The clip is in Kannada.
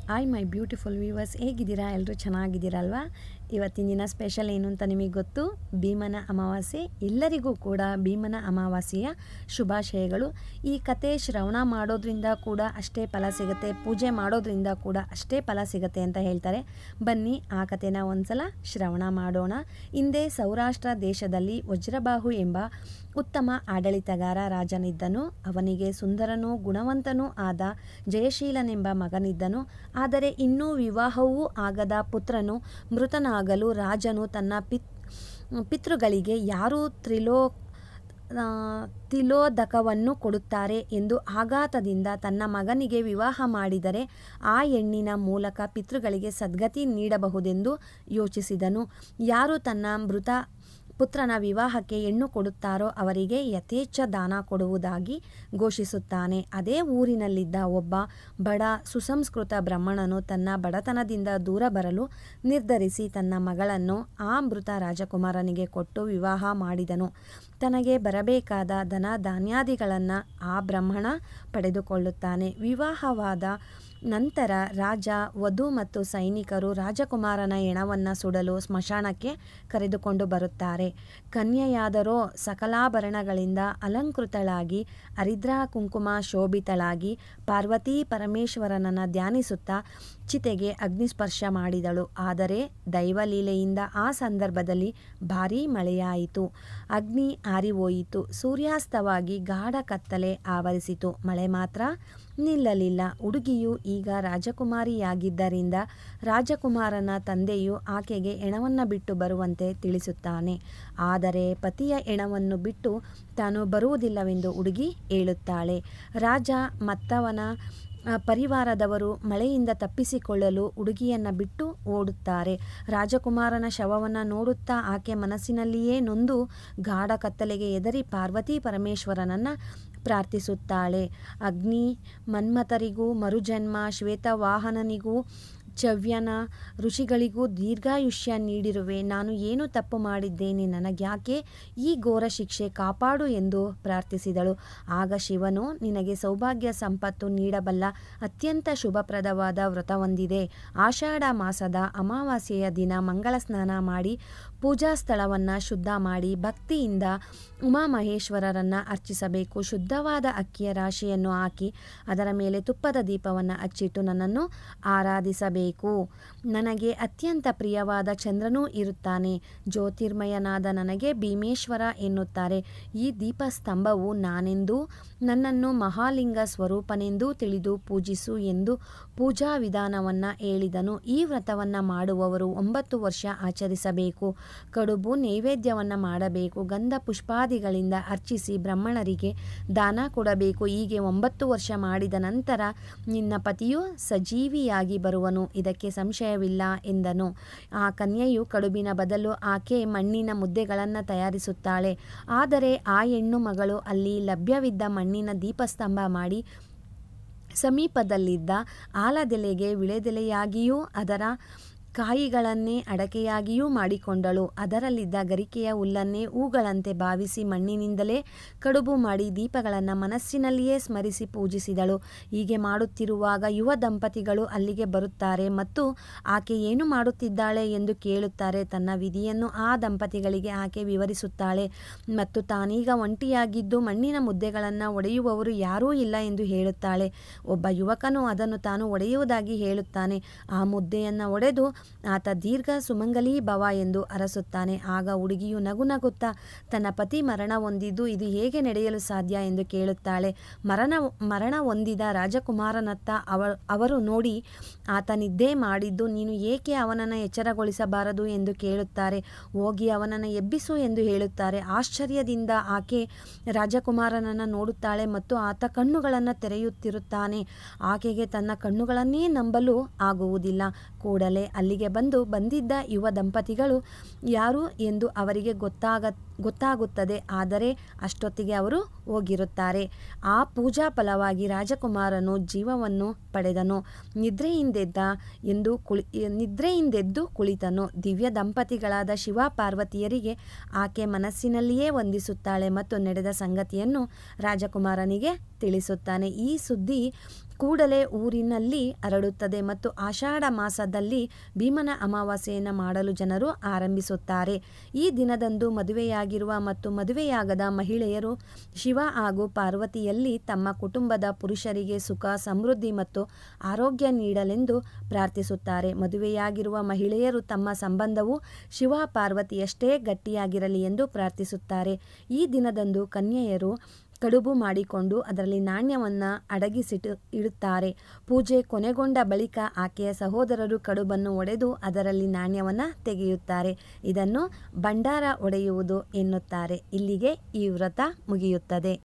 ಹಾಯ್ ಮೈ ಬ್ಯೂಟಿಫುಲ್ ವ್ಯೂವರ್ಸ್ ಹೇಗಿದ್ದೀರಾ ಎಲ್ಲರೂ ಚೆನ್ನಾಗಿದ್ದೀರಲ್ವಾ ಇವತ್ತಿನ ದಿನ ಸ್ಪೆಷಲ್ ಏನು ಅಂತ ನಿಮಗೆ ಗೊತ್ತು ಭೀಮನ ಅಮಾವಾಸ್ಯೆ ಎಲ್ಲರಿಗೂ ಕೂಡ ಭೀಮನ ಅಮಾವಾಸ್ಯೆಯ ಶುಭಾಶಯಗಳು ಈ ಕತೆ ಶ್ರವಣ ಮಾಡೋದ್ರಿಂದ ಕೂಡ ಅಷ್ಟೇ ಫಲ ಸಿಗುತ್ತೆ ಪೂಜೆ ಮಾಡೋದ್ರಿಂದ ಕೂಡ ಅಷ್ಟೇ ಫಲ ಸಿಗುತ್ತೆ ಅಂತ ಹೇಳ್ತಾರೆ ಬನ್ನಿ ಆ ಕತೆನ ಒಂದ್ಸಲ ಶ್ರವಣ ಮಾಡೋಣ ಹಿಂದೆ ಸೌರಾಷ್ಟ್ರ ದೇಶದಲ್ಲಿ ವಜ್ರಬಾಹು ಎಂಬ ಉತ್ತಮ ಆಡಳಿತಗಾರ ರಾಜನಿದ್ದನು ಅವನಿಗೆ ಸುಂದರನೂ ಗುಣವಂತನೂ ಆದ ಜಯಶೀಲನೆಂಬ ಮಗನಿದ್ದನು ಆದರೆ ಇನ್ನೂ ವಿವಾಹವೂ ಆಗದ ಪುತ್ರನು ಮೃತನಾಗಲು ರಾಜನು ತನ್ನ ಪಿತ್ ಪಿತೃಗಳಿಗೆ ಯಾರು ತ್ರಿಲೋ ಆ, ತಿಲೋದಕವನ್ನು ಕೊಡುತ್ತಾರೆ ಎಂದು ಆಘಾತದಿಂದ ತನ್ನ ಮಗನಿಗೆ ವಿವಾಹ ಮಾಡಿದರೆ ಆ ಹೆಣ್ಣಿನ ಮೂಲಕ ಪಿತೃಗಳಿಗೆ ಸದ್ಗತಿ ನೀಡಬಹುದೆಂದು ಯೋಚಿಸಿದನು ಯಾರು ತನ್ನ ಮೃತ ಪುತ್ರನ ವಿವಾಹಕ್ಕೆ ಹೆಣ್ಣು ಕೊಡುತ್ತಾರೋ ಅವರಿಗೆ ಯಥೇಚ್ಛ ದಾನ ಕೊಡುವುದಾಗಿ ಘೋಷಿಸುತ್ತಾನೆ ಅದೇ ಊರಿನಲ್ಲಿದ್ದ ಒಬ್ಬ ಬಡ ಸುಸಂಸ್ಕೃತ ಬ್ರಾಹ್ಮಣನು ತನ್ನ ಬಡತನದಿಂದ ದೂರ ಬರಲು ನಿರ್ಧರಿಸಿ ತನ್ನ ಮಗಳನ್ನು ಆ ಮೃತ ರಾಜಕುಮಾರನಿಗೆ ಕೊಟ್ಟು ವಿವಾಹ ಮಾಡಿದನು ತನಗೆ ಬರಬೇಕಾದ ಧನ ಧಾನ್ಯಾದಿಗಳನ್ನು ಆ ಬ್ರಾಹ್ಮಣ ಪಡೆದುಕೊಳ್ಳುತ್ತಾನೆ ವಿವಾಹವಾದ ನಂತರ ರಾಜ ವಧು ಮತ್ತು ಸೈನಿಕರು ರಾಜಕುಮಾರನ ಹೆಣವನ್ನು ಸುಡಲು ಸ್ಮಶಾನಕ್ಕೆ ಕರೆದುಕೊಂಡು ಬರುತ್ತಾರೆ ಕನ್ಯೆಯಾದರೋ ಸಕಲಾಭರಣಗಳಿಂದ ಅಲಂಕೃತಳಾಗಿ ಹರಿದ್ರ ಕುಂಕುಮ ಶೋಭಿತಳಾಗಿ ಪಾರ್ವತಿ ಪರಮೇಶ್ವರನನ್ನು ಧ್ಯಾನಿಸುತ್ತಾ ಚಿತೆಗೆ ಅಗ್ನಿಸ್ಪರ್ಶ ಮಾಡಿದಳು ಆದರೆ ದೈವಲೀಲೆಯಿಂದ ಆ ಸಂದರ್ಭದಲ್ಲಿ ಭಾರೀ ಮಳೆಯಾಯಿತು ಅಗ್ನಿ ಆರಿಹೋಯಿತು ಸೂರ್ಯಾಸ್ತವಾಗಿ ಗಾಢ ಕತ್ತಲೆ ಆವರಿಸಿತು ಮಳೆ ಮಾತ್ರ ನಿಲ್ಲಲಿಲ್ಲ ಹುಡುಗಿಯು ಈಗ ರಾಜಕುಮಾರಿಯಾಗಿದ್ದರಿಂದ ರಾಜಕುಮಾರನ ತಂದೆಯು ಆಕೆಗೆ ಹೆಣವನ್ನು ಬಿಟ್ಟು ಬರುವಂತೆ ತಿಳಿಸುತ್ತಾನೆ ಆದರೆ ಪತಿಯ ಹೆಣವನ್ನು ಬಿಟ್ಟು ತಾನು ಬರುವುದಿಲ್ಲವೆಂದು ಹುಡುಗಿ ಹೇಳುತ್ತಾಳೆ ರಾಜ ಮತ್ತವನ ಆ, ಪರಿವಾರದವರು ಮಳೆಯಿಂದ ತಪ್ಪಿಸಿಕೊಳ್ಳಲು ಹುಡುಗಿಯನ್ನು ಬಿಟ್ಟು ಓಡುತ್ತಾರೆ ರಾಜಕುಮಾರನ ಶವವನ್ನು ನೋಡುತ್ತಾ ಆಕೆ ಮನಸ್ಸಿನಲ್ಲಿಯೇ ನೊಂದು ಗಾಢ ಕತ್ತಲೆಗೆ ಎದರಿ ಪಾರ್ವತಿ ಪರಮೇಶ್ವರನನ್ನು ಪ್ರಾರ್ಥಿಸುತ್ತಾಳೆ ಅಗ್ನಿ ಮನ್ಮಥರಿಗೂ ಮರುಜನ್ಮ ಶ್ವೇತವಾಹನನಿಗೂ ಚವ್ಯನ ಋಷಿಗಳಿಗೂ ದೀರ್ಘಾಯುಷ್ಯ ನೀಡಿರುವೆ ನಾನು ಏನು ತಪ್ಪು ಮಾಡಿದ್ದೇನೆ ನನಗ್ಯಾಕೆ ಈ ಘೋರ ಶಿಕ್ಷೆ ಕಾಪಾಡು ಎಂದು ಪ್ರಾರ್ಥಿಸಿದಳು ಆಗ ಶಿವನು ನಿನಗೆ ಸೌಭಾಗ್ಯ ಸಂಪತ್ತು ನೀಡಬಲ್ಲ ಅತ್ಯಂತ ಶುಭಪ್ರದವಾದ ವ್ರತವೊಂದಿದೆ ಆಷಾಢ ಮಾಸದ ಅಮಾವಾಸ್ಯೆಯ ದಿನ ಮಂಗಳ ಸ್ನಾನ ಮಾಡಿ ಪೂಜಾ ಸ್ಥಳವನ್ನು ಶುದ್ಧ ಮಾಡಿ ಭಕ್ತಿಯಿಂದ ಉಮಾಮಹೇಶ್ವರರನ್ನು ಅರ್ಚಿಸಬೇಕು ಶುದ್ಧವಾದ ಅಕ್ಕಿಯ ರಾಶಿಯನ್ನು ಹಾಕಿ ಅದರ ಮೇಲೆ ತುಪ್ಪದ ದೀಪವನ್ನು ಹಚ್ಚಿಟ್ಟು ನನ್ನನ್ನು ಆರಾಧಿಸಬೇಕು ನನಗೆ ಅತ್ಯಂತ ಪ್ರಿಯವಾದ ಚಂದ್ರನೂ ಇರುತ್ತಾನೆ ಜ್ಯೋತಿರ್ಮಯನಾದ ನನಗೆ ಭೀಮೇಶ್ವರ ಎನ್ನುತ್ತಾರೆ ಈ ದೀಪಸ್ತಂಭವು ನಾನೆಂದು ನನ್ನನ್ನು ಮಹಾಲಿಂಗ ಸ್ವರೂಪನೆಂದೂ ತಿಳಿದು ಪೂಜಿಸು ಎಂದು ಪೂಜಾ ವಿಧಾನವನ್ನು ಹೇಳಿದನು ಈ ವ್ರತವನ್ನು ಮಾಡುವವರು ಒಂಬತ್ತು ವರ್ಷ ಆಚರಿಸಬೇಕು ಕಡುಬು ನೈವೇದ್ಯವನ್ನು ಮಾಡಬೇಕು ಗಂಧ ಪುಷ್ಪಾದಿಗಳಿಂದ ಅರ್ಚಿಸಿ ಬ್ರಾಹ್ಮಣರಿಗೆ ದಾನ ಕೊಡಬೇಕು ಹೀಗೆ ಒಂಬತ್ತು ವರ್ಷ ಮಾಡಿದ ನಂತರ ನಿನ್ನ ಪತಿಯು ಸಜೀವಿಯಾಗಿ ಬರುವನು ಇದಕ್ಕೆ ಸಂಶಯವಿಲ್ಲ ಎಂದನು ಆ ಕನ್ಯೆಯು ಕಡುಬಿನ ಬದಲು ಆಕೆ ಮಣ್ಣಿನ ಮುದ್ದೆಗಳನ್ನು ತಯಾರಿಸುತ್ತಾಳೆ ಆದರೆ ಆ ಹೆಣ್ಣು ಮಗಳು ಅಲ್ಲಿ ಲಭ್ಯವಿದ್ದ ಮಣ್ಣಿನ ದೀಪಸ್ತಂಭ ಮಾಡಿ ಸಮೀಪದಲ್ಲಿದ್ದ ಆಲದೆಲೆಗೆ ವಿಳೆದೆಲೆಯಾಗಿಯೂ ಅದರ ಕಾಯಿಗಳನ್ನೇ ಅಡಕೆಯಾಗಿಯೂ ಮಾಡಿಕೊಂಡಳು ಅದರಲ್ಲಿದ್ದ ಗರಿಕೆಯ ಹುಲ್ಲನ್ನೇ ಹೂಗಳಂತೆ ಭಾವಿಸಿ ಮಣ್ಣಿನಿಂದಲೇ ಕಡುಬು ಮಾಡಿ ದೀಪಗಳನ್ನು ಮನಸ್ಸಿನಲ್ಲಿಯೇ ಸ್ಮರಿಸಿ ಪೂಜಿಸಿದಳು ಹೀಗೆ ಮಾಡುತ್ತಿರುವಾಗ ಯುವ ದಂಪತಿಗಳು ಅಲ್ಲಿಗೆ ಬರುತ್ತಾರೆ ಮತ್ತು ಆಕೆ ಏನು ಮಾಡುತ್ತಿದ್ದಾಳೆ ಎಂದು ಕೇಳುತ್ತಾರೆ ತನ್ನ ವಿಧಿಯನ್ನು ಆ ದಂಪತಿಗಳಿಗೆ ಆಕೆ ವಿವರಿಸುತ್ತಾಳೆ ಮತ್ತು ತಾನೀಗ ಒಂಟಿಯಾಗಿದ್ದು ಮಣ್ಣಿನ ಮುದ್ದೆಗಳನ್ನು ಒಡೆಯುವವರು ಯಾರೂ ಇಲ್ಲ ಎಂದು ಹೇಳುತ್ತಾಳೆ ಒಬ್ಬ ಯುವಕನು ಅದನ್ನು ತಾನು ಒಡೆಯುವುದಾಗಿ ಹೇಳುತ್ತಾನೆ ಆ ಮುದ್ದೆಯನ್ನು ಒಡೆದು ಆತ ದೀರ್ಘ ಸುಮಂಗಲೀ ಭವ ಎಂದು ಅರಸುತ್ತಾನೆ ಆಗ ಹುಡುಗಿಯು ನಗು ನಗುತ್ತಾ ತನ್ನ ಪತಿ ಮರಣ ಹೊಂದಿದ್ದು ಇದು ಹೇಗೆ ನಡೆಯಲು ಸಾಧ್ಯ ಎಂದು ಕೇಳುತ್ತಾಳೆ ಮರಣ ಮರಣ ಹೊಂದಿದ ರಾಜಕುಮಾರನತ್ತ ಅವ ಅವರು ನೋಡಿ ಆತ ನಿದ್ದೆ ಮಾಡಿದ್ದು ನೀನು ಏಕೆ ಅವನನ್ನು ಎಚ್ಚರಗೊಳಿಸಬಾರದು ಎಂದು ಕೇಳುತ್ತಾರೆ ಹೋಗಿ ಅವನನ್ನು ಎಬ್ಬಿಸು ಎಂದು ಹೇಳುತ್ತಾರೆ ಆಶ್ಚರ್ಯದಿಂದ ಆಕೆ ರಾಜಕುಮಾರನನ್ನು ನೋಡುತ್ತಾಳೆ ಮತ್ತು ಆತ ಕಣ್ಣುಗಳನ್ನು ತೆರೆಯುತ್ತಿರುತ್ತಾನೆ ಆಕೆಗೆ ತನ್ನ ಕಣ್ಣುಗಳನ್ನೇ ನಂಬಲು ಆಗುವುದಿಲ್ಲ ಕೂಡಲೇ ಅಲ್ಲಿಗೆ ಬಂದು ಬಂದಿದ್ದ ಯುವ ದಂಪತಿಗಳು ಯಾರು ಎಂದು ಅವರಿಗೆ ಗೊತ್ತಾಗ ಗೊತ್ತಾಗುತ್ತದೆ ಆದರೆ ಅಷ್ಟೊತ್ತಿಗೆ ಅವರು ಹೋಗಿರುತ್ತಾರೆ ಆ ಪೂಜಾ ಫಲವಾಗಿ ರಾಜಕುಮಾರನು ಜೀವವನ್ನು ಪಡೆದನು ನಿದ್ರೆಯಿಂದೆದ್ದ ಎಂದು ಕುಳಿ ನಿದ್ರೆಯಿಂದೆದ್ದು ಕುಳಿತನು ದಿವ್ಯ ದಂಪತಿಗಳಾದ ಶಿವ ಪಾರ್ವತಿಯರಿಗೆ ಆಕೆ ಮನಸ್ಸಿನಲ್ಲಿಯೇ ವಂದಿಸುತ್ತಾಳೆ ಮತ್ತು ನಡೆದ ಸಂಗತಿಯನ್ನು ರಾಜಕುಮಾರನಿಗೆ ತಿಳಿಸುತ್ತಾನೆ ಈ ಸುದ್ದಿ ಕೂಡಲೇ ಊರಿನಲ್ಲಿ ಹರಡುತ್ತದೆ ಮತ್ತು ಆಷಾಢ ಮಾಸದಲ್ಲಿ ಭೀಮನ ಅಮಾವಾಸ್ಯೆಯನ್ನು ಮಾಡಲು ಜನರು ಆರಂಭಿಸುತ್ತಾರೆ ಈ ದಿನದಂದು ಮದುವೆಯಾಗಿರುವ ಮತ್ತು ಮದುವೆಯಾಗದ ಮಹಿಳೆಯರು ಶಿವ ಹಾಗೂ ಪಾರ್ವತಿಯಲ್ಲಿ ತಮ್ಮ ಕುಟುಂಬದ ಪುರುಷರಿಗೆ ಸುಖ ಸಮೃದ್ಧಿ ಮತ್ತು ಆರೋಗ್ಯ ನೀಡಲೆಂದು ಪ್ರಾರ್ಥಿಸುತ್ತಾರೆ ಮದುವೆಯಾಗಿರುವ ಮಹಿಳೆಯರು ತಮ್ಮ ಸಂಬಂಧವು ಶಿವ ಪಾರ್ವತಿಯಷ್ಟೇ ಗಟ್ಟಿಯಾಗಿರಲಿ ಎಂದು ಪ್ರಾರ್ಥಿಸುತ್ತಾರೆ ಈ ದಿನದಂದು ಕನ್ಯೆಯರು ಕಡುಬು ಮಾಡಿಕೊಂಡು ಅದರಲ್ಲಿ ನಾಣ್ಯವನ್ನು ಅಡಗಿಸಿಟ್ಟು ಇಡುತ್ತಾರೆ ಪೂಜೆ ಕೊನೆಗೊಂಡ ಬಳಿಕ ಆಕೆಯ ಸಹೋದರರು ಕಡುಬನ್ನು ಒಡೆದು ಅದರಲ್ಲಿ ನಾಣ್ಯವನ್ನು ತೆಗೆಯುತ್ತಾರೆ ಇದನ್ನು ಭಂಡಾರ ಒಡೆಯುವುದು ಎನ್ನುತ್ತಾರೆ ಇಲ್ಲಿಗೆ ಈ ವ್ರತ ಮುಗಿಯುತ್ತದೆ